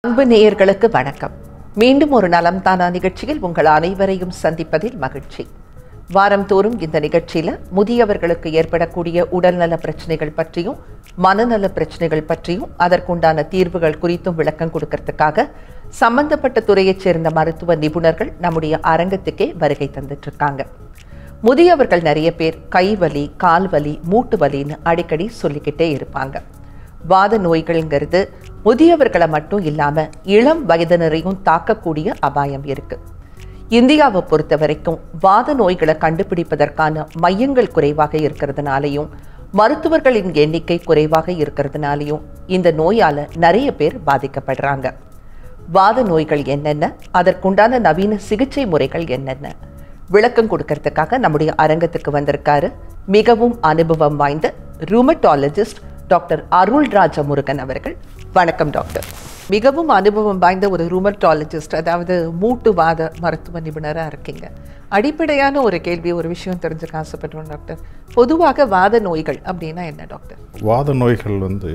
அன்பு நேயர்களுக்கு வணக்கம் மீண்டும் ஒரு நலம் தானா நிகழ்ச்சியில் உங்கள் அனைவரையும் சந்திப்பதில் மகிழ்ச்சி வாரந்தோறும் இந்த நிகழ்ச்சியில முதியவர்களுக்கு ஏற்படக்கூடிய உடல்நல பிரச்சனைகள் பற்றியும் மனநல பிரச்சனைகள் பற்றியும் அதற்குண்டான தீர்வுகள் குறித்தும் விளக்கம் கொடுக்கறதுக்காக சம்பந்தப்பட்ட துறையைச் சேர்ந்த மருத்துவ நிபுணர்கள் நம்முடைய அரங்கத்துக்கே வருகை தந்துட்டு இருக்காங்க முதியவர்கள் நிறைய பேர் கைவலி கால்வலி மூட்டு வலின்னு அடிக்கடி சொல்லிக்கிட்டே இருப்பாங்க வாத நோய்கள்ங்கிறது முதியவர்களை மட்டும் இல்லாம இளம் வயதினரையும் தாக்கக்கூடிய அபாயம் இருக்கு இந்தியாவை பொறுத்த வரைக்கும் வாத நோய்களை கண்டுபிடிப்பதற்கான மையங்கள் குறைவாக இருக்கிறதுனாலையும் மருத்துவர்களின் எண்ணிக்கை குறைவாக இருக்கிறதுனாலையும் இந்த நோயால நிறைய பேர் பாதிக்கப்படுறாங்க வாத நோய்கள் என்னென்ன அதற்குண்டான நவீன சிகிச்சை முறைகள் என்னென்ன விளக்கம் கொடுக்கறதுக்காக நம்முடைய அரங்கத்துக்கு வந்திருக்காரு மிகவும் அனுபவம் வாய்ந்த ரூமட்டாலஜிஸ்ட் டாக்டர் அருள்ராஜ முருகன் அவர்கள் வணக்கம் டாக்டர் மிகவும் அனுபவம் வாய்ந்த ஒரு ரூமட்டாலஜிஸ்ட் அதாவது மூட்டு வாத மருத்துவ நிபுணராக இருக்கீங்க அடிப்படையான ஒரு கேள்வி ஒரு விஷயம் தெரிஞ்சுக்க ஆசைப்படுறோம் டாக்டர் பொதுவாக வாத நோய்கள் அப்படின்னா என்ன டாக்டர் வாத நோய்கள் வந்து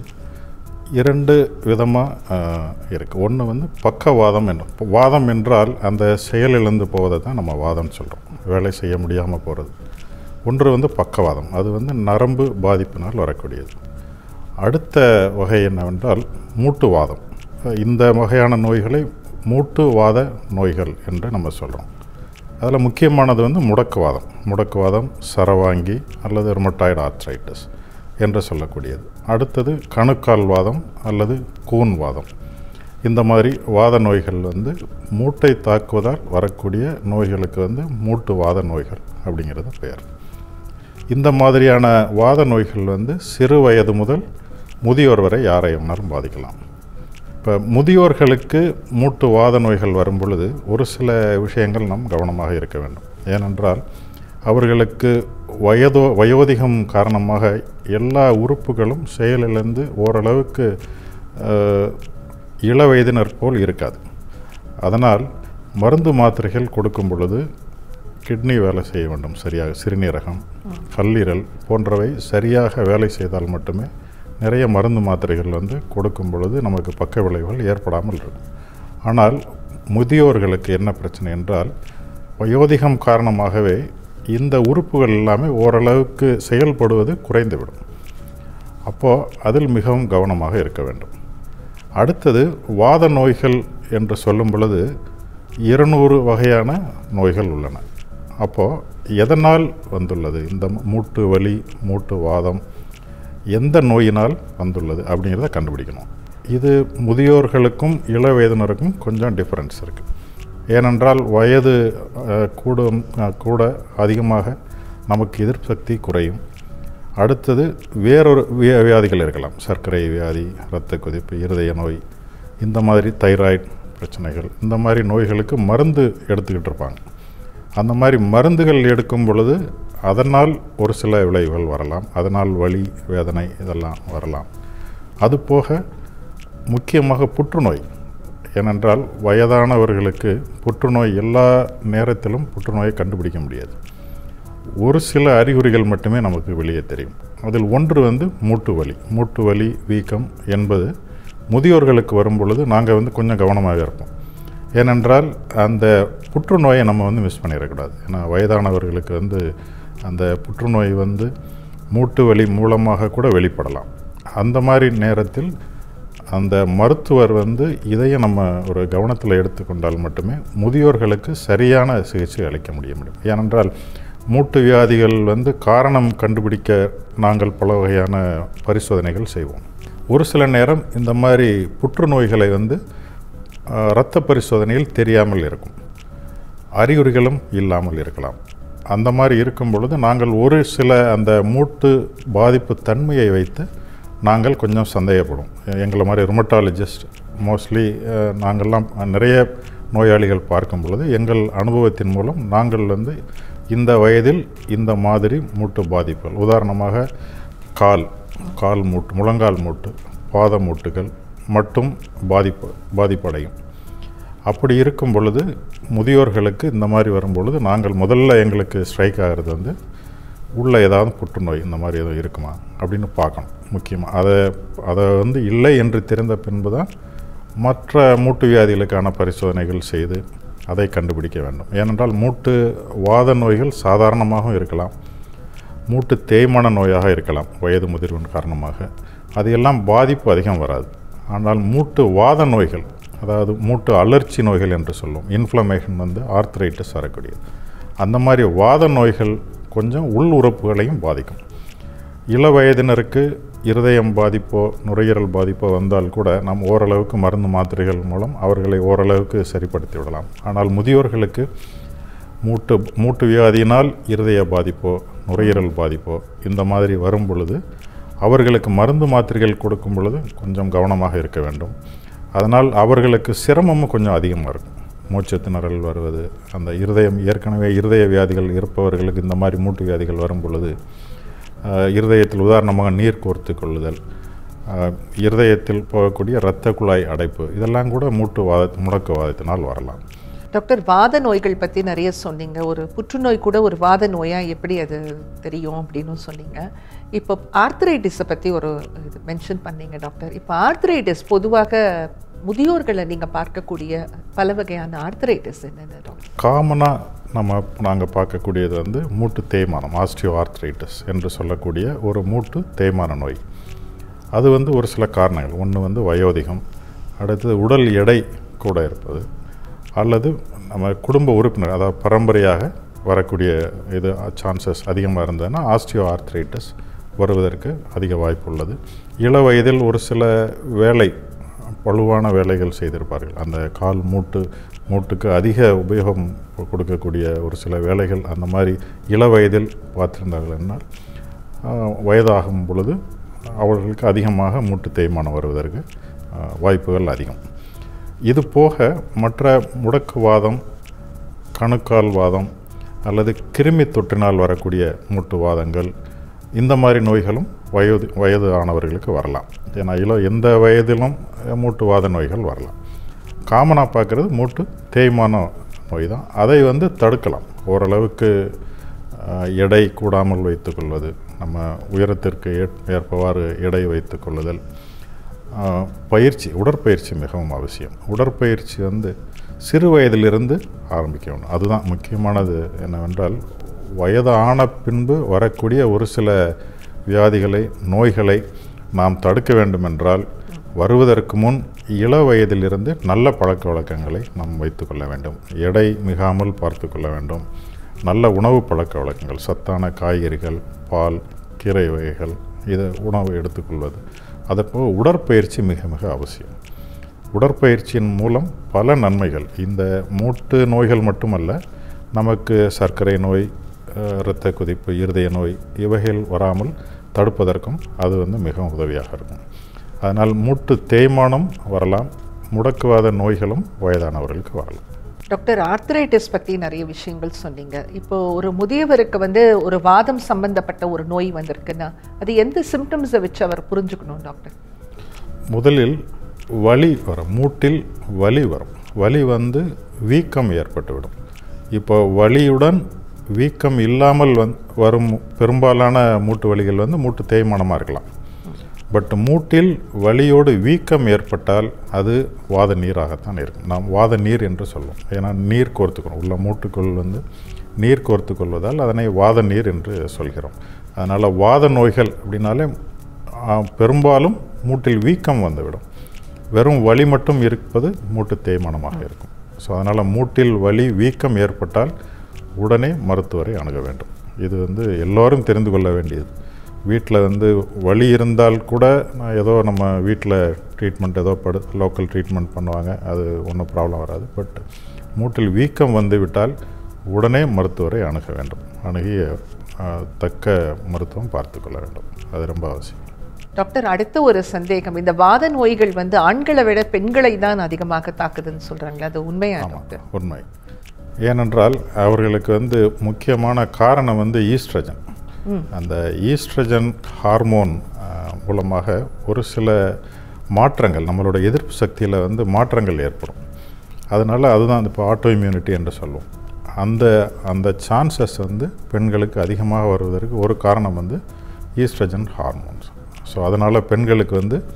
இரண்டு விதமாக இருக்குது ஒன்று வந்து பக்கவாதம் என்ன வாதம் என்றால் அந்த செயலிழந்து போவதை தான் நம்ம வாதம் சொல்கிறோம் வேலை செய்ய முடியாமல் போகிறது ஒன்று வந்து பக்கவாதம் அது வந்து நரம்பு பாதிப்பினால் வரக்கூடியது அடுத்த வகை என்னவென்றால் மூட்டுவாதம் இந்த வகையான நோய்களை மூட்டுவாத நோய்கள் என்று நம்ம சொல்கிறோம் அதில் முக்கியமானது வந்து முடக்குவாதம் முடக்குவாதம் சரவாங்கி அல்லது ருமட்டாய்டு ஆர்த்ரைட்டிஸ் என்று சொல்லக்கூடியது அடுத்தது கணுக்கால் வாதம் அல்லது கூன் வாதம் இந்த மாதிரி வாத நோய்கள் வந்து மூட்டை தாக்குவதால் வரக்கூடிய நோய்களுக்கு வந்து மூட்டு வாத நோய்கள் அப்படிங்கிறது பெயர் இந்த மாதிரியான வாத நோய்கள் வந்து சிறு வயது முதல் முதியோர் வரை யாரையும்னாலும் பாதிக்கலாம் இப்போ முதியோர்களுக்கு மூட்டு வாத நோய்கள் வரும் பொழுது ஒரு சில விஷயங்கள் நாம் கவனமாக இருக்க வேண்டும் ஏனென்றால் அவர்களுக்கு வயதோ வயோதிகம் காரணமாக எல்லா உறுப்புகளும் செயலிழந்து ஓரளவுக்கு அஹ், இள வயதினர் போல் இருக்காது அதனால் மருந்து மாத்திரைகள் கொடுக்கும் பொழுது கிட்னி வேலை செய்ய வேண்டும் சரியாக சிறுநீரகம் கல்லீரல் போன்றவை சரியாக வேலை செய்தால் மட்டுமே நிறைய மருந்து மாத்திரைகள் வந்து கொடுக்கும் பொழுது நமக்கு பக்க விளைவுகள் ஏற்படாமல் இருக்கும் ஆனால் முதியோர்களுக்கு என்ன பிரச்சனை என்றால் வயோதிகம் காரணமாகவே இந்த உறுப்புகள் எல்லாமே ஓரளவுக்கு செயல்படுவது குறைந்துவிடும் அப்போது அதில் மிகவும் கவனமாக இருக்க வேண்டும் அடுத்தது வாத நோய்கள் என்று சொல்லும் பொழுது இருநூறு வகையான நோய்கள் உள்ளன அப்போது எதனால் வந்துள்ளது இந்த மூட்டு வலி மூட்டு வாதம் எந்த நோயினால் வந்துள்ளது அப்படிங்கிறத கண்டுபிடிக்கணும் இது முதியோர்களுக்கும் இளவயதினருக்கும் கொஞ்சம் டிஃப்ரென்ஸ் இருக்குது ஏனென்றால் வயது அஹ், கூடும் அஹ், கூட அதிகமாக நமக்கு எதிர்ப்பு சக்தி குறையும் அடுத்தது வேறொரு வியா வியாதிகள் இருக்கலாம் சர்க்கரை வியாதி இரத்த கொதிப்பு இருதய நோய் இந்த மாதிரி தைராய்டு பிரச்சனைகள் இந்த மாதிரி நோய்களுக்கு மருந்து எடுத்துக்கிட்டு இருப்பாங்க அந்த மாதிரி மருந்துகள் எடுக்கும் பொழுது அதனால் ஒரு சில விளைவுகள் வரலாம் அதனால் வலி வேதனை இதெல்லாம் வரலாம் அதுபோக முக்கியமாக புற்றுநோய் ஏனென்றால் வயதானவர்களுக்கு புற்றுநோய் எல்லா நேரத்திலும் புற்றுநோயை கண்டுபிடிக்க முடியாது ஒரு சில அறிகுறிகள் மட்டுமே நமக்கு வெளியே தெரியும் அதில் ஒன்று வந்து மூட்டு வலி மூட்டு வலி வீக்கம் என்பது முதியோர்களுக்கு வரும் பொழுது நாங்கள் வந்து கொஞ்சம் கவனமாக இருப்போம் ஏனென்றால் அந்த புற்றுநோயை நம்ம வந்து மிஸ் பண்ணிடக்கூடாது ஏன்னா வயதானவர்களுக்கு வந்து அந்த புற்றுநோய் வந்து மூட்டு வலி மூலமாக கூட வெளிப்படலாம் அந்த மாதிரி நேரத்தில் அந்த மருத்துவர் வந்து இதையே நம்ம ஒரு கவனத்தில் எடுத்துக்கொண்டால் மட்டுமே முதியோர்களுக்கு சரியான சிகிச்சை அளிக்க முடிய முடியும் ஏனென்றால் மூட்டு வியாதிகள் வந்து காரணம் கண்டுபிடிக்க நாங்கள் பல வகையான பரிசோதனைகள் செய்வோம் ஒரு சில நேரம் இந்த மாதிரி புற்றுநோய்களை வந்து அஹ், இரத்த பரிசோதனையில் தெரியாமல் இருக்கும் அறிகுறிகளும் இல்லாமல் இருக்கலாம் அந்த மாதிரி இருக்கும் பொழுது நாங்கள் ஒரு சில அந்த மூட்டு பாதிப்பு தன்மையை வைத்து நாங்கள் கொஞ்சம் சந்தேகப்படும் எங்களை மாதிரி ருமட்டாலஜிஸ்ட் மோஸ்ட்லி நாங்கள்லாம் நிறைய நோயாளிகள் பார்க்கும் பொழுது எங்கள் அனுபவத்தின் மூலம் நாங்கள் வந்து இந்த வயதில் இந்த மாதிரி மூட்டு பாதிப்புகள் உதாரணமாக கால் கால் மூட்டு முழங்கால் மூட்டு பாத மூட்டுகள் மட்டும் பாதிப்பு பாதிப்படையும் அப்படி இருக்கும் பொழுது முதியோர்களுக்கு இந்த மாதிரி வரும் பொழுது நாங்கள் முதல்ல எங்களுக்கு ஸ்ட்ரைக் ஆகிறது வந்து உள்ள ஏதாவது புற்றுநோய் இந்த மாதிரி எதுவும் இருக்குமா அப்படின்னு பார்க்கணும் முக்கியமாக அதை அதை வந்து இல்லை என்று தெரிந்த பின்பு தான் மற்ற மூட்டு வியாதிகளுக்கான பரிசோதனைகள் செய்து அதை கண்டுபிடிக்க வேண்டும் ஏனென்றால் மூட்டு வாத நோய்கள் சாதாரணமாகவும் இருக்கலாம் மூட்டு தேய்மான நோயாக இருக்கலாம் வயது முதிர்வின் காரணமாக அது எல்லாம் பாதிப்பு அதிகம் வராது ஆனால் மூட்டு வாத நோய்கள் அதாவது மூட்டு அலர்ச்சி நோய்கள் என்று சொல்லுவோம் இன்ஃப்ளமேஷன் வந்து ஆர்த்ரைட்டிஸ் வரக்கூடியது அந்த மாதிரி வாத நோய்கள் கொஞ்சம் உள் உறுப்புகளையும் பாதிக்கும் இள வயதினருக்கு இருதயம் பாதிப்போ நுரையீரல் பாதிப்போ வந்தால் கூட நாம் ஓரளவுக்கு மருந்து மாத்திரைகள் மூலம் அவர்களை ஓரளவுக்கு சரிப்படுத்தி விடலாம் ஆனால் முதியோர்களுக்கு மூட்டு மூட்டு வியாதியினால் இருதய பாதிப்போ நுரையீரல் பாதிப்போ இந்த மாதிரி வரும் பொழுது அவர்களுக்கு மருந்து மாத்திரைகள் கொடுக்கும் பொழுது கொஞ்சம் கவனமாக இருக்க வேண்டும் அதனால் அவர்களுக்கு சிரமமும் கொஞ்சம் அதிகமாக இருக்கும் மூச்சு திணறல் வருவது அந்த இருதயம் ஏற்கனவே இருதய வியாதிகள் இருப்பவர்களுக்கு இந்த மாதிரி மூட்டு வியாதிகள் வரும் பொழுது அஹ், இருதயத்தில் உதாரணமாக நீர் கோர்த்து கொள்ளுதல் அஹ், இருதயத்தில் போகக்கூடிய இரத்த குழாய் அடைப்பு இதெல்லாம் கூட மூட்டு வாத முடக்குவாதத்தினால் வரலாம் டாக்டர் வாத நோய்கள் பற்றி நிறைய சொன்னீங்க ஒரு புற்றுநோய் கூட ஒரு வாத நோயாக எப்படி அது தெரியும் அப்படின்னு சொன்னீங்க இப்போ ஆர்த்தரைட்டிஸை பற்றி ஒரு இது மென்ஷன் பண்ணீங்க டாக்டர் இப்போ ஆர்த்தரைட்டிஸ் பொதுவாக முதியோர்களை நீங்கள் பார்க்கக்கூடிய பல வகையான ஆர்த்தரைட்டிஸ் என்னென்ன டாக்டர் காமனாக நம்ம நாங்கள் பார்க்கக்கூடியது வந்து மூட்டு தேய்மானம் ஆஸ்டியோ ஆர்த்ரைட்டிஸ் என்று சொல்லக்கூடிய ஒரு மூட்டு தேய்மான நோய் அது வந்து ஒரு சில காரணங்கள் ஒன்று வந்து வயோதிகம் அடுத்தது உடல் எடை கூட இருப்பது அல்லது நம்ம குடும்ப உறுப்பினர் அதாவது பரம்பரையாக வரக்கூடிய இது சான்சஸ் அதிகமாக இருந்ததுன்னா ஆஸ்டியோ ஆர்த்ரைட்டிஸ் வருவதற்கு அதிக வாய்ப்பு உள்ளது இள வயதில் ஒரு சில வேலை வலுவான வேலைகள் செய்திருப்பார்கள் அந்த கால் மூட்டு மூட்டுக்கு அதிக உபயோகம் கொடுக்கக்கூடிய ஒரு சில வேலைகள் அந்த மாதிரி இள வயதில் பார்த்திருந்தார்கள் என்றால் ஆஹ், வயதாகும் பொழுது அவர்களுக்கு அதிகமாக மூட்டு தேய்மானம் வருவதற்கு ஆஹ், வாய்ப்புகள் அதிகம் இது போக மற்ற முடக்குவாதம் கணுக்கால் வாதம் அல்லது கிருமி தொற்றினால் வரக்கூடிய மூட்டு வாதங்கள் இந்த மாதிரி நோய்களும் வயது வயது ஆனவர்களுக்கு வரலாம் ஏன்னா இள எந்த வயதிலும் மூட்டு வாத நோய்கள் வரலாம் காமனாக பார்க்குறது மூட்டு தேய்மான நோய் தான் அதை வந்து தடுக்கலாம் ஓரளவுக்கு ஆஹ், எடை கூடாமல் வைத்துக்கொள்வது நம்ம உயரத்திற்கு ஏற்- ஏற்பவாறு எடை வைத்துக்கொள்ளுதல் ஆஹ், பயிற்சி உடற்பயிற்சி மிகவும் அவசியம் உடற்பயிற்சி வந்து சிறு வயதிலிருந்து ஆரம்பிக்க வேண்டும் அதுதான் முக்கியமானது என்னவென்றால் வயது ஆன பின்பு வரக்கூடிய ஒரு சில வியாதிகளை நோய்களை நாம் தடுக்க வேண்டுமென்றால் வருவதற்கு முன் இள வயதிலிருந்து நல்ல பழக்க வழக்கங்களை நாம் வைத்துக்கொள்ள வேண்டும் எடை மிகாமல் பார்த்து கொள்ள வேண்டும் நல்ல உணவு பழக்க வழக்கங்கள் சத்தான காய்கறிகள் பால் கீரை வகைகள் இதை உணவு எடுத்துக்கொள்வது அதற்போக உடற்பயிற்சி மிக மிக அவசியம் உடற்பயிற்சியின் மூலம் பல நன்மைகள் இந்த மூட்டு நோய்கள் மட்டுமல்ல நமக்கு சர்க்கரை நோய் அஹ், இரத்த கொதிப்பு இருதய நோய் இவைகள் வராமல் தடுப்பதற்கும் அது வந்து மிகவும் உதவியாக இருக்கும் அதனால் மூட்டு தேய்மானம் வரலாம் முடக்குவாத நோய்களும் வயதானவர்களுக்கு வரலாம் டாக்டர் ஆர்த்தரைட்டிஸ் பற்றி நிறைய விஷயங்கள் சொன்னீங்க இப்போ ஒரு முதியவருக்கு வந்து ஒரு வாதம் சம்பந்தப்பட்ட ஒரு நோய் வந்திருக்குன்னா அது எந்த சிம்டம்ஸை வச்சு அவர் புரிஞ்சுக்கணும் டாக்டர் முதலில் வலி வரும் மூட்டில் வலி வரும் வலி வந்து வீக்கம் ஏற்பட்டுவிடும் இப்போ வலியுடன் வீக்கம் இல்லாமல் வந் வரும் பெரும்பாலான மூட்டு வலிகள் வந்து மூட்டு தேய்மானமாக இருக்கலாம் பட் மூட்டில் வலியோடு வீக்கம் ஏற்பட்டால் அது வாத நீராகத்தான் இருக்கும் நாம் வாத நீர் என்று சொல்லுவோம் ஏன்னா நீர் கோர்த்துக்கிறோம் உள்ள மூட்டுக்குள் வந்து நீர் கோர்த்து கொள்வதால் அதனை வாத நீர் என்று சொல்கிறோம் அதனால் வாத நோய்கள் அப்படின்னாலே ஆ, பெரும்பாலும் மூட்டில் வீக்கம் வந்துவிடும் வெறும் வலி மட்டும் இருப்பது மூட்டு தேய்மானமாக இருக்கும் ஸோ அதனால் மூட்டில் வலி வீக்கம் ஏற்பட்டால் உடனே மருத்துவரை அணுக வேண்டும் இது வந்து எல்லோரும் தெரிந்து கொள்ள வேண்டியது வீட்டில் வந்து வலி இருந்தால் கூட நான் ஏதோ நம்ம வீட்டில் ட்ரீட்மெண்ட் ஏதோ படு லோக்கல் ட்ரீட்மெண்ட் பண்ணுவாங்க அது ஒன்றும் ப்ராப்ளம் வராது பட் மூட்டில் வீக்கம் வந்து விட்டால் உடனே மருத்துவரை அணுக வேண்டும் அணுகி ஆ, தக்க மருத்துவம் பார்த்துக்கொள்ள வேண்டும் அது ரொம்ப அவசியம் டாக்டர் அடுத்த ஒரு சந்தேகம் இந்த வாத நோய்கள் வந்து ஆண்களை விட பெண்களை தான் அதிகமாக தாக்குதுன்னு சொல்றாங்களே அது உண்மையா டாக்டர் உண்மை ஏனென்றால் அவர்களுக்கு வந்து முக்கியமான காரணம் வந்து ஈஸ்ட்ரஜன் அந்த ஈஸ்ட்ரஜன் ஹார்மோன் ஆஹ், மூலமாக ஒரு சில மாற்றங்கள் நம்மளோட எதிர்ப்பு சக்தியில் வந்து மாற்றங்கள் ஏற்படும் அதனால் அதுதான் இப்போ ஆட்டோ இம்யூனிட்டி என்று சொல்லுவோம் அந்த அந்த சான்சஸ் வந்து பெண்களுக்கு அதிகமாக வருவதற்கு ஒரு காரணம் வந்து ஈஸ்ட்ரஜன் ஹார்மோன்ஸ் ஸோ அதனால் பெண்களுக்கு வந்து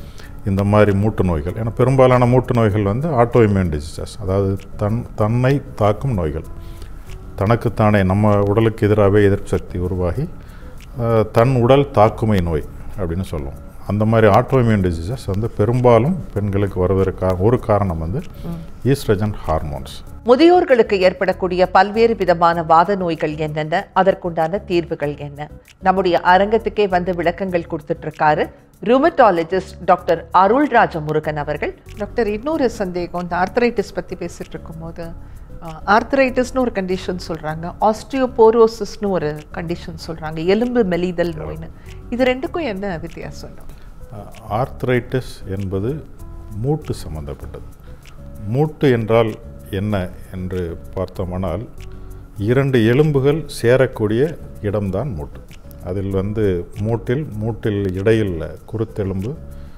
இந்த மாதிரி மூட்டு நோய்கள் ஏன்னா பெரும்பாலான மூட்டு நோய்கள் வந்து ஆட்டோ இம்யூன் டிசீசஸ் அதாவது தன் தன்னை தாக்கும் நோய்கள் தனக்குத்தானே நம்ம உடலுக்கு எதிராகவே எதிர்ப்பு சக்தி உருவாகி அஹ், தன் உடல் தாக்குமை நோய் அப்படின்னு சொல்லுவோம் அந்த மாதிரி ஆட்டோ இம்யூன் டிசீசஸ் வந்து பெரும்பாலும் பெண்களுக்கு வருவதற்கான ஒரு காரணம் வந்து ஈஸ்ட்ரஜன் ஹார்மோன்ஸ் முதியோர்களுக்கு ஏற்படக்கூடிய பல்வேறு விதமான வாத நோய்கள் என்னென்ன அதற்குண்டான தீர்வுகள் என்ன நம்முடைய அரங்கத்துக்கே வந்து விளக்கங்கள் கொடுத்துட்டு இருக்காரு ருமட்டாலஜிஸ்ட் டாக்டர் அருள்ராஜ முருகன் அவர்கள் டாக்டர் இன்னொரு சந்தேகம் இந்த ஆர்த்தரைட்டிஸ் பற்றி பேசிட்டு இருக்கும்போது ஆர்த்தரைட்டிஸ்னு ஒரு கண்டிஷன் சொல்கிறாங்க ஆஸ்டியோபோரோசிஸ்னு ஒரு கண்டிஷன் சொல்கிறாங்க எலும்பு மெலிதல் நோய்னு இது ரெண்டுக்கும் என்ன வித்தியாசம் ஆர்த்ரைட்டிஸ் என்பது மூட்டு சம்பந்தப்பட்டது மூட்டு என்றால் என்ன என்று பார்த்தோமானால் இரண்டு எலும்புகள் சேரக்கூடிய இடம்தான் மூட்டு அதில் வந்து மூட்டில் மூட்டில் இடையில் குருத்தெலும்பு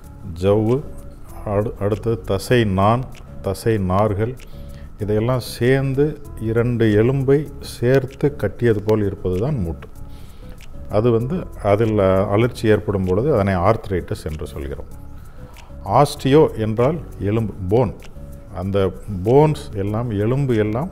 ஜவ்வு அடு அடுத்தது தசை நான் தசை நார்கள் இதையெல்லாம் சேர்ந்து இரண்டு எலும்பை சேர்த்து கட்டியது போல் இருப்பது தான் மூட்டு அது வந்து அதில் அலர்ச்சி ஏற்படும் பொழுது அதனை ஆர்த்ரைட்டிஸ் என்று சொல்கிறோம் ஆஸ்டியோ என்றால் எலும்பு போன் அந்த போன்ஸ் எல்லாம் எலும்பு எல்லாம்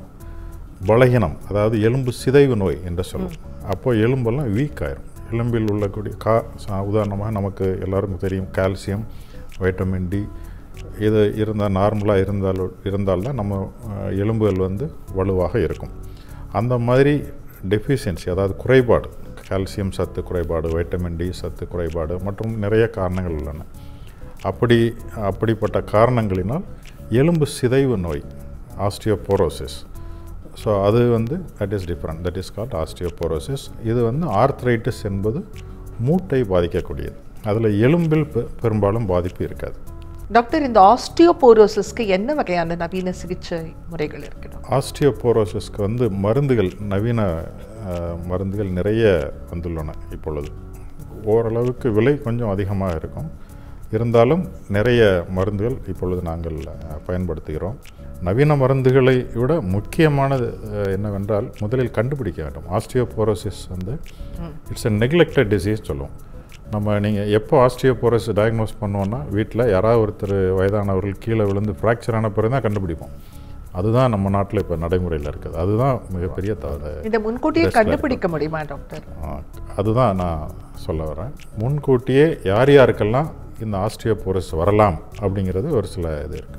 பலகீனம் அதாவது எலும்பு சிதைவு நோய் என்று சொல்லுவோம் அப்போ எலும்பெல்லாம் வீக் ஆயிரும் எலும்பில் உள்ளக்கூடிய கா சா- உதாரணமாக நமக்கு எல்லாருக்கும் தெரியும் கால்சியம் வைட்டமின் டி இது இருந்தால் நார்மலாக இருந்தால் இருந்தால்தான் நம்ம அஹ், எலும்புகள் வந்து வலுவாக இருக்கும் அந்த மாதிரி டெஃபிஷியன்சி அதாவது குறைபாடு கால்சியம் சத்து குறைபாடு வைட்டமின் டி சத்து குறைபாடு மற்றும் நிறைய காரணங்கள் உள்ளன அப்படி அப்படிப்பட்ட காரணங்களினால் எலும்பு சிதைவு நோய் ஆஸ்டியோபோரோசிஸ் ஸோ அது வந்து that is different that is called osteoporosis இது வந்து ஆர்த்ரைட்டிஸ் என்பது மூட்டை பாதிக்கக்கூடியது அதில் எலும்பில் பெ- பெரும்பாலும் பாதிப்பு இருக்காது டாக்டர் இந்த ஆஸ்டியோபோரோசிஸ்க்கு என்ன வகையான நவீன சிகிச்சை முறைகள் இருக்கு டாக்டர்? ஆஸ்டியோபோரோசிஸ்க்கு வந்து மருந்துகள் நவீன அஹ், மருந்துகள் நிறைய வந்துள்ளன இப்பொழுது ஓரளவுக்கு விலை கொஞ்சம் அதிகமாக இருக்கும் இருந்தாலும் நிறைய மருந்துகள் இப்பொழுது நாங்கள் அஹ், பயன்படுத்துகிறோம் நவீன மருந்துகளை விட முக்கியமானது அஹ், என்னவென்றால் முதலில் கண்டுபிடிக்க வேண்டும் ஆஸ்டியோபோரோசிஸ் வந்து இட்ஸ் a neglected டிசீஸ் சொல்லுவோம் நம்ம நீங்கள் எப்போ ஆஸ்டியோபோரோசிஸ் டயக்னோஸ் பண்ணுவோன்னா வீட்டில் யாராவது ஒருத்தர் வயதானவர்கள் கீழே விழுந்து ஃப்ராக்சர் ஆன பிறகு தான் கண்டுபிடிப்போம் அதுதான் நம்ம நாட்டில் இப்போ நடைமுறையில் இருக்குது அதுதான் மிகப்பெரிய தவறு இதை முன்கூட்டியே கண்டுபிடிக்க முடியுமா டாக்டர் ஆ, அதுதான் நான் சொல்ல வரேன் முன்கூட்டியே யார் யாருக்கெல்லாம் இந்த ஆஸ்டியோபோரோஸ் வரலாம் அப்படிங்கிறது ஒரு சில இது இருக்குது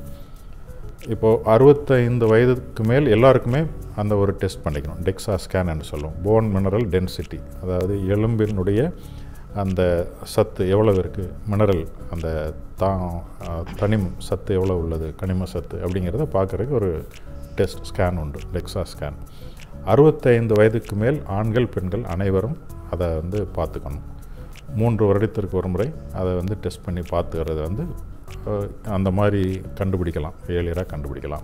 இப்போது அறுபத்தைந்து வயதுக்கு மேல் எல்லாருக்குமே அந்த ஒரு டெஸ்ட் பண்ணிக்கணும் டெக்ஸா ஸ்கேன்னு சொல்லுவோம் போன் மினரல் டென்சிட்டி அதாவது எலும்பினுடைய அந்த சத்து எவ்வளவு இருக்குது மினரல் அந்த தா ஆ, தனிம் சத்து எவ்வளோ உள்ளது கனிம சத்து அப்படிங்கிறத பார்க்குறதுக்கு ஒரு டெஸ்ட் ஸ்கேன் உண்டு டெக்ஸா ஸ்கேன் அறுபத்தைந்து வயதுக்கு மேல் ஆண்கள் பெண்கள் அனைவரும் அதை வந்து பார்த்துக்கணும் மூன்று வருடத்திற்கு ஒரு முறை அதை வந்து டெஸ்ட் பண்ணி பார்த்துக்கிறது வந்து அஹ், அந்த மாதிரி கண்டுபிடிக்கலாம் ஏழியராக கண்டுபிடிக்கலாம்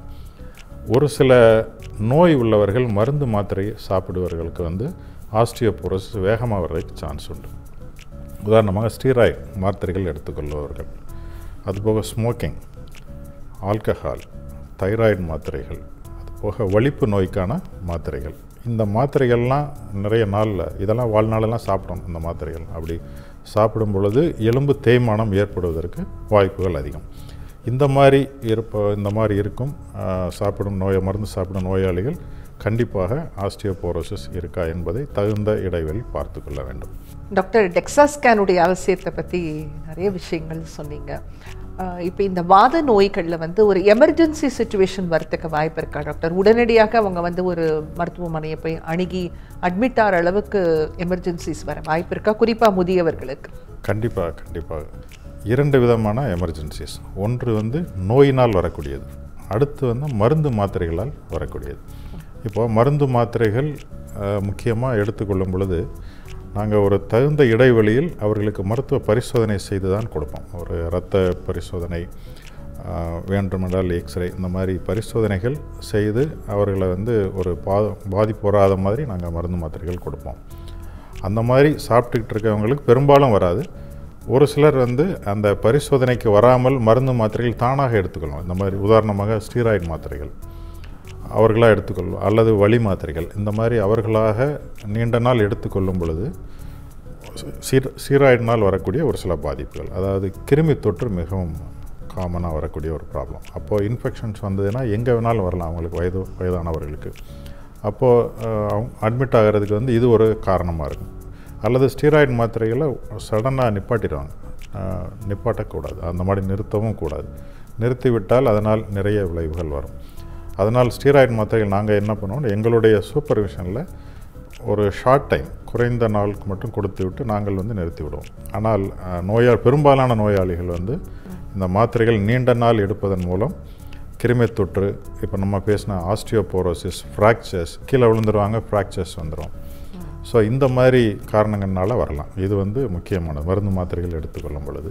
ஒரு சில நோய் உள்ளவர்கள் மருந்து மாத்திரை சாப்பிடுவர்களுக்கு வந்து ஆஸ்டியோபோரோசிஸ் வேகமாக வர்றதுக்கு சான்ஸ் உண்டு உதாரணமாக ஸ்டீராய்டு மாத்திரைகள் எடுத்துக்கொள்பவர்கள் அதுபோக ஸ்மோக்கிங் ஆல்கஹால் தைராய்டு மாத்திரைகள் அதுபோக வலிப்பு நோய்க்கான மாத்திரைகள் இந்த மாத்திரைகள்லாம் நிறைய நாளில் இதெல்லாம் வாழ்நாளெல்லாம் சாப்பிடணும் இந்த மாத்திரைகள் அப்படி சாப்பிடும் பொழுது எலும்பு தேய்மானம் ஏற்படுவதற்கு வாய்ப்புகள் அதிகம் இந்த மாதிரி இருப்ப இந்த மாதிரி இருக்கும் ஆஹ், சாப்பிடும் நோயை மருந்து சாப்பிடும் நோயாளிகள் கண்டிப்பாக ஆஸ்டியோபோரோசிஸ் இருக்கா என்பதை தகுந்த இடைவெளி பார்த்து கொள்ள வேண்டும் டாக்டர் டெக்ஸா ஸ்கேனுடைய அவசியத்தை பற்றி நிறைய விஷயங்கள் சொன்னீங்க இப்போ இந்த வாத நோய்களில் வந்து ஒரு எமர்ஜென்சி சுச்சுவேஷன் வரத்துக்கு வாய்ப்பு இருக்கா டாக்டர் உடனடியாக அவங்க வந்து ஒரு மருத்துவமனையை போய் அணுகி அட்மிட் ஆகிற அளவுக்கு எமர்ஜென்சிஸ் வர வாய்ப்பு இருக்கா குறிப்பாக முதியவர்களுக்கு கண்டிப்பாக கண்டிப்பாக இரண்டு விதமான எமர்ஜென்சிஸ் ஒன்று வந்து நோயினால் வரக்கூடியது அடுத்து வந்து மருந்து மாத்திரைகளால் வரக்கூடியது இப்போ மருந்து மாத்திரைகள் முக்கியமாக எடுத்துக்கொள்ளும் பொழுது நாங்கள் ஒரு தகுந்த இடைவெளியில் அவர்களுக்கு மருத்துவ பரிசோதனை செய்து தான் கொடுப்போம் ஒரு இரத்த பரிசோதனை ஆஹ், வேண்டுமென்றால் எக்ஸ்ரே இந்த மாதிரி பரிசோதனைகள் செய்து அவர்களை வந்து ஒரு பா பாதிப்பு வராத மாதிரி நாங்கள் மருந்து மாத்திரைகள் கொடுப்போம் அந்த மாதிரி சாப்பிட்டுக்கிட்டு இருக்கவங்களுக்கு பெரும்பாலும் வராது ஒரு சிலர் வந்து அந்த பரிசோதனைக்கு வராமல் மருந்து மாத்திரைகள் தானாக எடுத்துக்கொள்ளும் இந்த மாதிரி உதாரணமாக ஸ்டீராய்டு மாத்திரைகள் அவர்களாக எடுத்துக்கொள்ளும் அல்லது வலி மாத்திரைகள் இந்த மாதிரி அவர்களாக நீண்ட நாள் எடுத்துக்கொள்ளும் பொழுது சீர் சீராய்டினால் வரக்கூடிய ஒரு சில பாதிப்புகள் அதாவது கிருமி தொற்று மிகவும் காமனாக வரக்கூடிய ஒரு ப்ராப்ளம் அப்போது இன்ஃபெக்ஷன்ஸ் வந்ததுன்னா எங்கே வேணாலும் வரலாம் அவங்களுக்கு வயது வயதானவர்களுக்கு அப்போது அவங்க அட்மிட் ஆகிறதுக்கு வந்து இது ஒரு காரணமாக இருக்கும் அல்லது ஸ்டீராய்டு மாத்திரைகளை சடனாக நிப்பாட்டிடுவாங்க அஹ், நிப்பாட்டக்கூடாது அந்த மாதிரி நிறுத்தவும் கூடாது நிறுத்திவிட்டால் அதனால் நிறைய விளைவுகள் வரும் அதனால் ஸ்டீராய்டு மாத்திரைகள் நாங்கள் என்ன பண்ணுவோம் எங்களுடைய சூப்பர்விஷனில் ஒரு ஷார்ட் டைம் குறைந்த நாளுக்கு மட்டும் கொடுத்து விட்டு நாங்கள் வந்து நிறுத்தி விடுவோம் ஆனால் அஹ், நோயா பெரும்பாலான நோயாளிகள் வந்து இந்த மாத்திரைகள் நீண்ட நாள் எடுப்பதன் மூலம் கிருமி தொற்று இப்போ நம்ம பேசின ஆஸ்டியோபோரோசிஸ் ஃப்ராக்சர்ஸ் கீழே விழுந்துருவாங்க ஃப்ராக்சர்ஸ் வந்துடும் ஸோ இந்த மாதிரி காரணங்கள்னால வரலாம் இது வந்து முக்கியமானது மருந்து மாத்திரைகள் எடுத்துக்கொள்ளும் பொழுது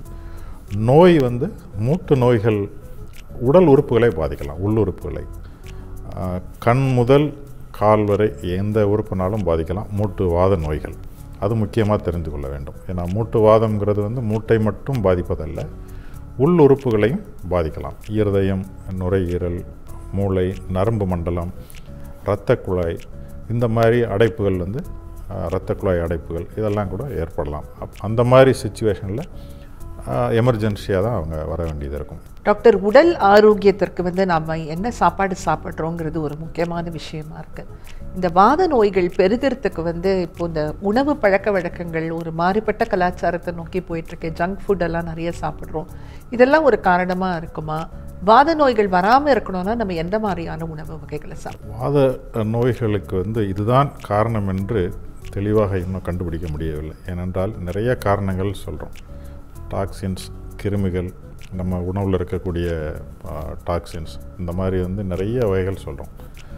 நோய் வந்து மூட்டு நோய்கள் உடல் உறுப்புகளை பாதிக்கலாம் உள்ளுறுப்புகளை ஆஹ், கண் முதல் கால் வரை எந்த உறுப்புனாலும் பாதிக்கலாம் மூட்டு வாத நோய்கள் அது முக்கியமாக தெரிந்து கொள்ள வேண்டும் ஏன்னா மூட்டு வாதம்ங்கிறது வந்து மூட்டை மட்டும் பாதிப்பதல்ல உள் உறுப்புகளையும் பாதிக்கலாம் இருதயம் நுரையீரல் மூளை நரம்பு மண்டலம் இரத்த குழாய் இந்த மாதிரி அடைப்புகள் வந்து ஆஹ், இரத்த குழாய் அடைப்புகள் இதெல்லாம் கூட ஏற்படலாம் அப் அந்த மாதிரி சுச்சுவேஷனில் எமர்ஜென்சியாக தான் அவங்க வர வேண்டியது இருக்கும் டாக்டர் உடல் ஆரோக்கியத்திற்கு வந்து நம்ம என்ன சாப்பாடு சாப்பிட்றோங்கிறது ஒரு முக்கியமான விஷயமா இருக்கு இந்த வாத நோய்கள் பெருகிறதுக்கு வந்து இப்போ இந்த உணவு பழக்க வழக்கங்கள் ஒரு மாறுபட்ட கலாச்சாரத்தை நோக்கி போயிட்டு இருக்கு ஜங்க் ஃபுட் எல்லாம் நிறைய சாப்பிட்றோம் இதெல்லாம் ஒரு காரணமா இருக்குமா வாத நோய்கள் வராமல் இருக்கணும்னா நம்ம எந்த மாதிரியான உணவு வகைகளை சாப்பிடணும் வாத நோய்களுக்கு வந்து இதுதான் காரணம் என்று தெளிவாக இன்னும் கண்டுபிடிக்க முடியவில்லை ஏனென்றால் நிறைய காரணங்கள் சொல்கிறோம் டாக்ஸின்ஸ் கிருமிகள் நம்ம உணவில் இருக்கக்கூடிய டாக்ஸின்ஸ் இந்த மாதிரி வந்து நிறைய வகைகள் சொல்கிறோம்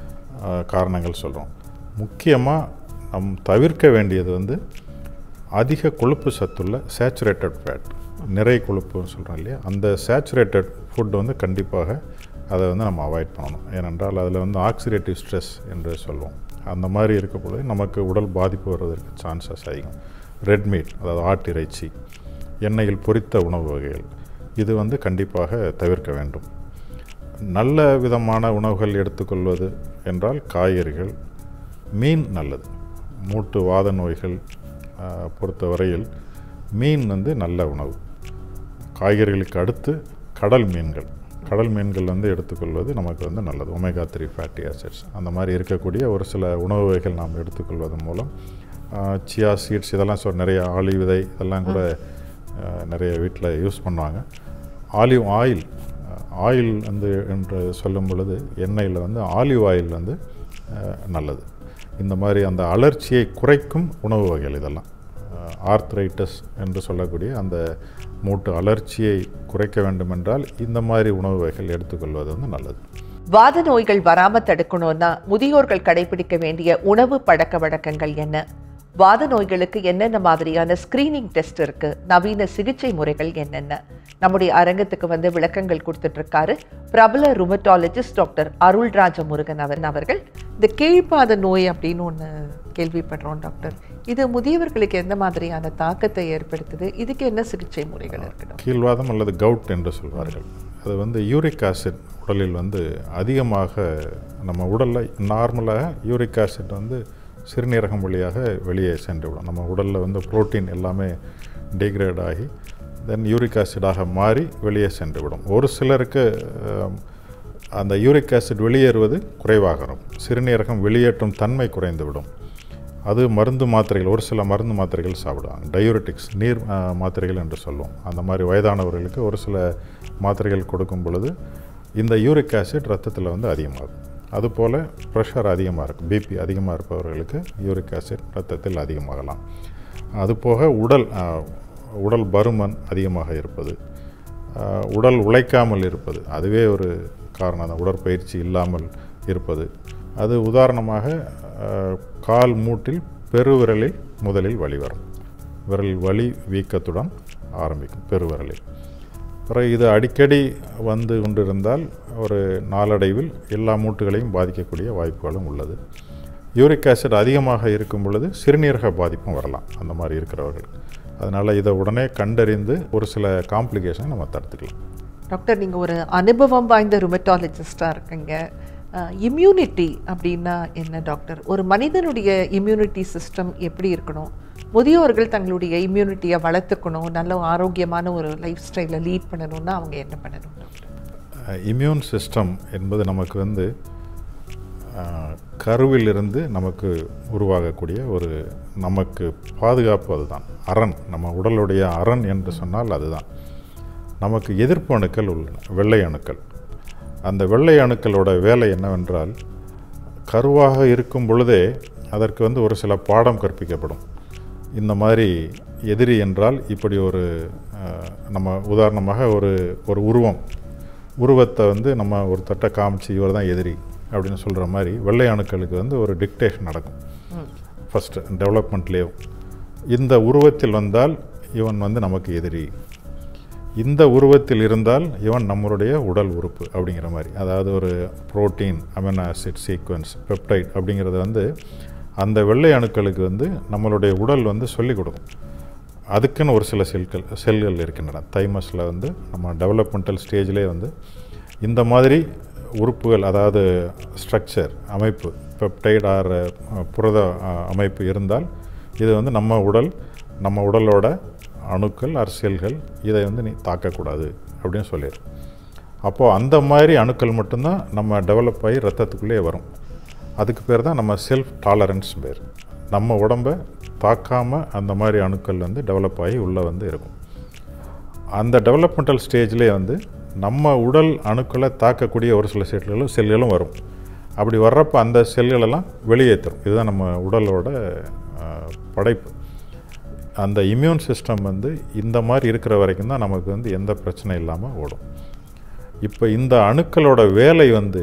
காரணங்கள் சொல்கிறோம் முக்கியமாக நம் தவிர்க்க வேண்டியது வந்து அதிக கொழுப்பு சத்துள்ள சேச்சுரேட்டட் ஃபேட் நிறை கொழுப்புன்னு சொல்கிறோம் இல்லையா அந்த சேச்சுரேட்டட் ஃபுட் வந்து கண்டிப்பாக அதை வந்து நம்ம அவாய்ட் பண்ணணும் ஏனென்றால் அதில் வந்து ஆக்சிடேட்டிவ் ஸ்ட்ரெஸ் என்று சொல்லுவோம் அந்த மாதிரி இருக்க பொழுது நமக்கு உடல் பாதிப்பு வருவதற்கு சான்சஸ் அதிகம் ரெட் மீட் அதாவது ஆட்டிறைச்சி எண்ணெயில் பொரித்த உணவு வகைகள் இது வந்து கண்டிப்பாக தவிர்க்க வேண்டும் நல்ல விதமான உணவுகள் எடுத்துக்கொள்வது என்றால் காய்கறிகள் மீன் நல்லது மூட்டு வாத நோய்கள் ஆஹ், பொறுத்தவரையில் மீன் வந்து நல்ல உணவு காய்கறிகளுக்கு அடுத்து கடல் மீன்கள் கடல் மீன்கள் வந்து எடுத்துக்கொள்வது நமக்கு வந்து நல்லது ஒமேகா த்ரீ ஃபேட்டி ஆசிட்ஸ் அந்த மாதிரி இருக்கக்கூடிய ஒரு சில உணவு வகைகள் நாம் எடுத்துக்கொள்வதன் மூலம் சியா சீட்ஸ் இதெல்லாம் சொல் நிறைய ஆலிவ் விதை இதெல்லாம் கூட ஆஹ், நிறைய வீட்டில் யூஸ் பண்ணுவாங்க ஆலிவ் ஆயில் ஆயில் வந்து என்று சொல்லும் பொழுது எண்ணெயில் வந்து ஆலிவ் ஆயில் வந்து அஹ், நல்லது இந்த மாதிரி அந்த அலர்ச்சியை குறைக்கும் உணவு வகைகள் இதெல்லாம் ஆர்த்ரைட்டஸ் என்று சொல்லக்கூடிய அந்த மூட்டு அலர்ச்சியை குறைக்க வேண்டுமென்றால் இந்த மாதிரி உணவு வகைகள் எடுத்துக்கொள்வது வந்து நல்லது வாத நோய்கள் வராம தடுக்கணும்னா முதியோர்கள் கடைபிடிக்க வேண்டிய உணவு பழக்க வழக்கங்கள் என்ன வாத நோய்களுக்கு என்னென்ன மாதிரியான ஸ்கிரீனிங் டெஸ்ட் இருக்கு நவீன சிகிச்சை முறைகள் என்னென்ன நம்முடைய அரங்கத்துக்கு வந்து விளக்கங்கள் கொடுத்துட்டு இருக்காரு பிரபல ருமட்டாலஜிஸ்ட் டாக்டர் அருள்ராஜ முருகன் அவர் அவர்கள் இந்த கீழ்ப்பாத நோய் அப்படின்னு ஒன்று கேள்விப்படுறோம் டாக்டர் இது முதியவர்களுக்கு எந்த மாதிரியான தாக்கத்தை ஏற்படுத்துது இதுக்கு என்ன சிகிச்சை முறைகள் இருக்கு டாக்டர்? கீழ்வாதம் அல்லது கவுட் என்று சொல்வார்கள் அது வந்து யூரிக் ஆசிட் உடலில் வந்து அதிகமாக நம்ம உடலில் நார்மலாக யூரிக் ஆசிட் வந்து சிறுநீரகம் வழியாக வெளியே சென்று விடும் நம்ம உடலில் வந்து புரோட்டீன் எல்லாமே டிகிரேட் ஆகி தென் யூரிக் ஆசிடாக மாறி வெளியே சென்று விடும் ஒரு சிலருக்கு அஹ், அந்த யூரிக் ஆசிட் வெளியேறுவது குறைவாகும் சிறுநீரகம் வெளியேற்றும் தன்மை குறைந்து விடும் அது மருந்து மாத்திரைகள் ஒரு சில மருந்து மாத்திரைகள் சாப்பிடுவாங்க டயூரிட்டிக்ஸ் நீர் அஹ், மாத்திரைகள் என்று சொல்லுவோம் அந்த மாதிரி வயதானவர்களுக்கு ஒரு சில மாத்திரைகள் கொடுக்கும் பொழுது இந்த யூரிக் ஆசிட் ரத்தத்தில் வந்து அதிகமாகும் அதுபோல் ப்ரெஷர் அதிகமாக இருக்கும் பிபி அதிகமாக இருப்பவர்களுக்கு யூரிக் ஆசிட் ரத்தத்தில் அதிகமாகலாம் அதுபோக உடல் அஹ், உடல் பருமன் அதிகமாக இருப்பது அஹ், உடல் உழைக்காமல் இருப்பது அதுவே ஒரு காரணம் தான் உடற்பயிற்சி இல்லாமல் இருப்பது அது உதாரணமாக அஹ், கால் மூட்டில் பெருவிரலில் முதலில் வலி வரும் விரல் வலி வீக்கத்துடன் ஆரம்பிக்கும் பெருவிரலில் பிறகு இது அடிக்கடி வந்து கொண்டிருந்தால் ஒரு நாளடைவில் எல்லா மூட்டுகளையும் பாதிக்கக்கூடிய வாய்ப்புகளும் உள்ளது யூரிக் ஆசிட் அதிகமாக இருக்கும் பொழுது சிறுநீரக பாதிப்பும் வரலாம் அந்த மாதிரி இருக்கிறவர்கள் அதனால் இதை உடனே கண்டறிந்து ஒரு சில காம்ப்ளிகேஷன் நம்ம தடுத்துக்கலாம் டாக்டர் நீங்கள் ஒரு அனுபவம் வாய்ந்த ருமட்டாலஜிஸ்டாக இருக்கீங்க இம்யூனிட்டி அப்படின்னா என்ன டாக்டர் ஒரு மனிதனுடைய இம்யூனிட்டி சிஸ்டம் எப்படி இருக்கணும் முதியோர்கள் தங்களுடைய இம்யூனிட்டியை வளர்த்துக்கணும் நல்ல ஆரோக்கியமான ஒரு லைஃப் ஸ்டைலை லீட் பண்ணணும்னா அவங்க என்ன பண்ணணும் டாக்டர் இம்யூன் சிஸ்டம் என்பது நமக்கு வந்து கருவிலிருந்து நமக்கு உருவாகக்கூடிய ஒரு நமக்கு பாதுகாப்பு அதுதான் அரண் நம்ம உடலுடைய அரண் என்று சொன்னால் அதுதான் நமக்கு எதிர்ப்பு அணுக்கள் உள்ளன வெள்ளை அணுக்கள் அந்த வெள்ளை அணுக்களோட வேலை என்னவென்றால் கருவாக இருக்கும் பொழுதே அதற்கு வந்து ஒரு சில பாடம் கற்பிக்கப்படும் இந்த மாதிரி எதிரி என்றால் இப்படி ஒரு அஹ், நம்ம உதாரணமாக ஒரு ஒரு உருவம் உருவத்தை வந்து நம்ம ஒரு தட்டை காமிச்சு இவர் தான் எதிரி அப்படின்னு சொல்கிற மாதிரி வெள்ளை அணுக்களுக்கு வந்து ஒரு டிக்டேஷன் நடக்கும் ஃபஸ்ட்டு டெவலப்மெண்ட்லேயும் இந்த உருவத்தில் வந்தால் இவன் வந்து நமக்கு எதிரி இந்த உருவத்தில் இருந்தால் இவன் நம்மளுடைய உடல் உறுப்பு அப்படிங்கிற மாதிரி அதாவது ஒரு protein amino acid sequence peptide அப்படிங்கிறது வந்து அந்த வெள்ளை அணுக்களுக்கு வந்து நம்மளுடைய உடல் வந்து சொல்லிக் கொடுக்கும் அதுக்குன்னு ஒரு சில செல்கள் செல்கள் இருக்கின்றன தைமஸில் வந்து நம்ம டெவலப்மெண்டல் ஸ்டேஜ்லேயே வந்து இந்த மாதிரி உறுப்புகள் அதாவது ஸ்ட்ரக்சர் அமைப்பு பெப்டைட் ஆர் புரத அஹ், அமைப்பு இருந்தால் இது வந்து நம்ம உடல் நம்ம உடலோட அணுக்கள் ஆர் செல்கள் இதை வந்து நீ தாக்கக்கூடாது அப்படின்னு சொல்லிடும் அப்போது அந்த மாதிரி அணுக்கள் மட்டும்தான் நம்ம டெவலப் ஆகி ரத்தத்துக்குள்ளே வரும் அதுக்கு பேர் தான் நம்ம செல்ஃப் டாலரன்ஸ் பேர் நம்ம உடம்பை தாக்காமல் அந்த மாதிரி அணுக்கள் வந்து டெவலப் ஆகி உள்ளே வந்து இருக்கும் அந்த டெவலப்மெண்டல் ஸ்டேஜ்லேயே வந்து நம்ம உடல் அணுக்களை தாக்கக்கூடிய ஒரு சில செல்களும் செல்களும் வரும் அப்படி வர்றப்ப அந்த செல்களெல்லாம் வெளியேற்றும் இதுதான் நம்ம உடலோட அஹ், படைப்பு அந்த இம்யூன் சிஸ்டம் வந்து இந்த மாதிரி இருக்கிற வரைக்கும் தான் நமக்கு வந்து எந்த பிரச்சனை இல்லாமல் ஓடும் இப்போ இந்த அணுக்களோட வேலை வந்து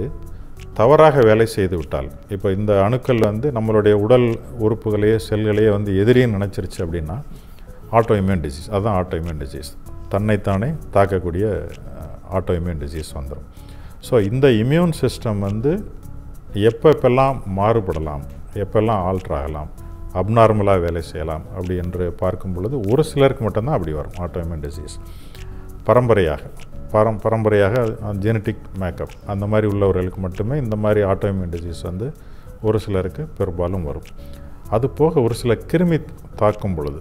தவறாக வேலை செய்து விட்டால் இப்போ இந்த அணுக்கள் வந்து நம்மளுடைய உடல் உறுப்புகளையே செல்களையே வந்து எதிரின்னு நினச்சிருச்சு அப்படின்னா ஆட்டோ இம்யூன் டிசீஸ் அதுதான் ஆட்டோ இம்யூன் டிசீஸ் தன்னைத்தானே தாக்கக்கூடிய ஆட்டோ இம்யூன் டிசீஸ் வந்துடும் ஸோ இந்த இம்யூன் சிஸ்டம் வந்து எப்பப்பெல்லாம் மாறுபடலாம் எப்பெல்லாம் ஆல்ட்ரு ஆகலாம் அப்நார்மலாக வேலை செய்யலாம் அப்படி என்று பார்க்கும் பொழுது ஒரு சிலருக்கு மட்டும்தான் அப்படி வரும் ஆட்டோமின் டிசீஸ் பரம்பரையாக பரம் பரம்பரையாக ஜெனட்டிக் மேக்கப் அந்த மாதிரி உள்ளவர்களுக்கு மட்டுமே இந்த மாதிரி ஆட்டோமின் டிசீஸ் வந்து ஒரு சிலருக்கு பெரும்பாலும் வரும் அது போக ஒரு சில கிருமி தாக்கும் பொழுது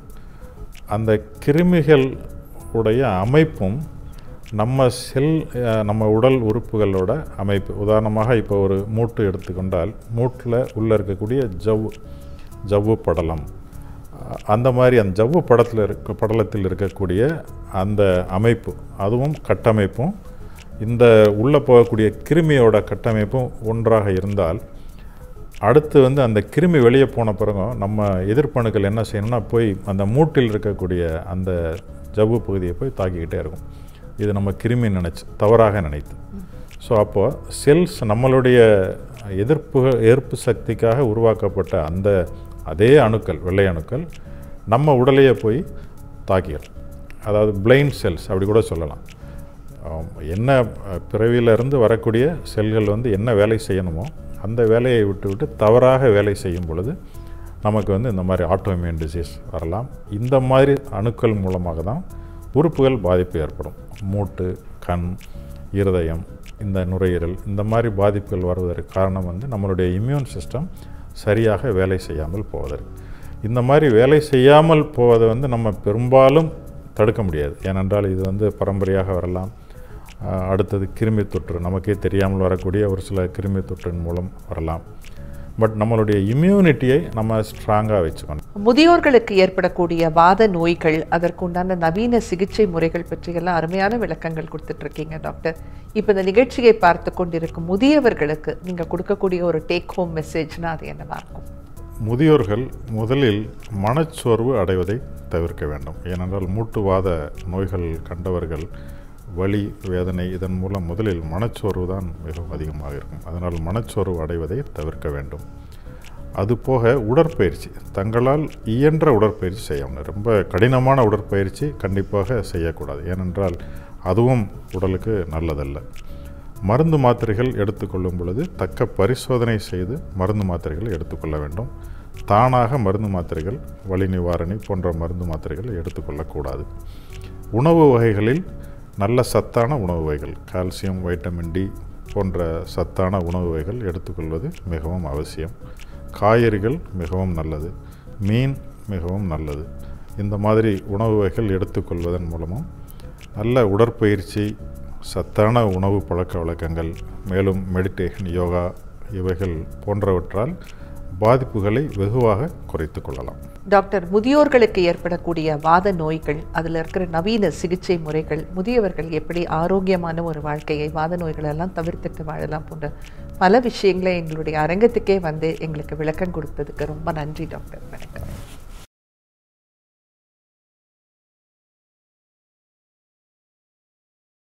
அந்த கிருமிகள் உடைய அமைப்பும் நம்ம செல் அஹ், நம்ம உடல் உறுப்புகளோட அமைப்பு உதாரணமாக இப்போ ஒரு மூட்டு எடுத்துக்கொண்டால் மூட்டில் உள்ளே இருக்கக்கூடிய ஜவ்வு ஜவ்வு படலம் அஹ், அந்த மாதிரி அந்த ஜவ்வு படத்தில் இருக்க படலத்தில் இருக்கக்கூடிய அந்த அமைப்பு அதுவும் கட்டமைப்பும் இந்த உள்ளே போகக்கூடிய கிருமியோட கட்டமைப்பும் ஒன்றாக இருந்தால் அடுத்து வந்து அந்த கிருமி வெளியே போன பிறகும் நம்ம எதிர்ப்பணுக்கள் என்ன செய்யணும்னா போய் அந்த மூட்டில் இருக்கக்கூடிய அந்த ஜவ்வு பகுதியை போய் தாக்கிக்கிட்டே இருக்கும் இது நம்ம கிருமி நினச்சி தவறாக நினைத்து ஸோ அப்போது செல்ஸ் நம்மளுடைய எதிர்ப்பு எதிர்ப்பு சக்திக்காக உருவாக்கப்பட்ட அந்த அதே அணுக்கள் வெள்ளை அணுக்கள் நம்ம உடலையே போய் தாக்கிடும் அதாவது பிளைண்ட் செல்ஸ் அப்படி கூட சொல்லலாம் ஆம், என்ன அஹ், பிறவியிலிருந்து வரக்கூடிய செல்கள் வந்து என்ன வேலை செய்யணுமோ அந்த வேலையை விட்டு விட்டு தவறாக வேலை செய்யும் பொழுது நமக்கு வந்து இந்த மாதிரி ஆட்டோமியன் டிசீஸ் வரலாம் இந்த மாதிரி அணுக்கள் மூலமாக தான் உறுப்புகள் பாதிப்பு ஏற்படும் மூட்டு கண் இருதயம் இந்த நுரையீரல் இந்த மாதிரி பாதிப்புகள் வருவதற்கு காரணம் வந்து நம்மளுடைய இம்யூன் சிஸ்டம் சரியாக வேலை செய்யாமல் போவதற்கு இந்த மாதிரி வேலை செய்யாமல் போவதை வந்து நம்ம பெரும்பாலும் தடுக்க முடியாது ஏனென்றால் இது வந்து பரம்பரையாக வரலாம் ஆஹ் அடுத்தது கிருமி தொற்று நமக்கே தெரியாமல் வரக்கூடிய ஒரு சில கிருமி தொற்றின் மூலம் வரலாம் பட் நம்மளுடைய இம்யூனிட்டியை நம்ம ஸ்ட்ராங்காக வச்சுக்கணும் முதியோர்களுக்கு ஏற்படக்கூடிய வாத நோய்கள் அதற்குண்டான நவீன சிகிச்சை முறைகள் பற்றியெல்லாம் அருமையான விளக்கங்கள் கொடுத்துட்டு இருக்கீங்க டாக்டர் இப்போ இந்த நிகழ்ச்சியை பார்த்து கொண்டிருக்கும் முதியவர்களுக்கு நீங்க கொடுக்கக்கூடிய ஒரு டேக் ஹோம் மெசேஜ்னா அது என்னவா இருக்கும் முதியோர்கள் முதலில் மனச்சோர்வு அடைவதை தவிர்க்க வேண்டும் ஏனென்றால் மூட்டுவாத நோய்கள் கண்டவர்கள் வலி வேதனை இதன் மூலம் முதலில் மனச்சோர்வு தான் மிகவும் அதிகமாக இருக்கும் அதனால் மனச்சோர்வு அடைவதை தவிர்க்க வேண்டும் அதுபோக உடற்பயிற்சி தங்களால் இயன்ற உடற்பயிற்சி செய்யணும் ரொம்ப கடினமான உடற்பயிற்சி கண்டிப்பாக செய்யக்கூடாது ஏனென்றால் அதுவும் உடலுக்கு நல்லதல்ல மருந்து மாத்திரைகள் எடுத்துக்கொள்ளும் பொழுது தக்க பரிசோதனை செய்து மருந்து மாத்திரைகள் எடுத்துக்கொள்ள வேண்டும் தானாக மருந்து மாத்திரைகள் வலி நிவாரணி போன்ற மருந்து மாத்திரைகள் எடுத்துக்கொள்ளக்கூடாது உணவு வகைகளில் நல்ல சத்தான உணவு வகைகள் கால்சியம் வைட்டமின் டி போன்ற சத்தான உணவு வகைகள் எடுத்துக்கொள்வது மிகவும் அவசியம் காய்கறிகள் மிகவும் நல்லது மீன் மிகவும் நல்லது இந்த மாதிரி உணவு வகைகள் எடுத்துக்கொள்வதன் மூலமும் நல்ல உடற்பயிற்சி சத்தான உணவு பழக்க வழக்கங்கள் மேலும் மெடிடேஷன் யோகா இவைகள் போன்றவற்றால் பாதிப்புகளை வெகுவாக குறைத்து கொள்ளலாம் டாக்டர் முதியோர்களுக்கு ஏற்படக்கூடிய வாத நோய்கள் அதில் இருக்கிற நவீன சிகிச்சை முறைகள் முதியவர்கள் எப்படி ஆரோக்கியமான ஒரு வாழ்க்கையை வாத நோய்களெல்லாம் தவிர்த்துட்டு வாழலாம் போன்ற பல விஷயங்களை எங்களுடைய அரங்கத்துக்கே வந்து எங்களுக்கு விளக்கம் கொடுத்ததுக்கு ரொம்ப நன்றி டாக்டர்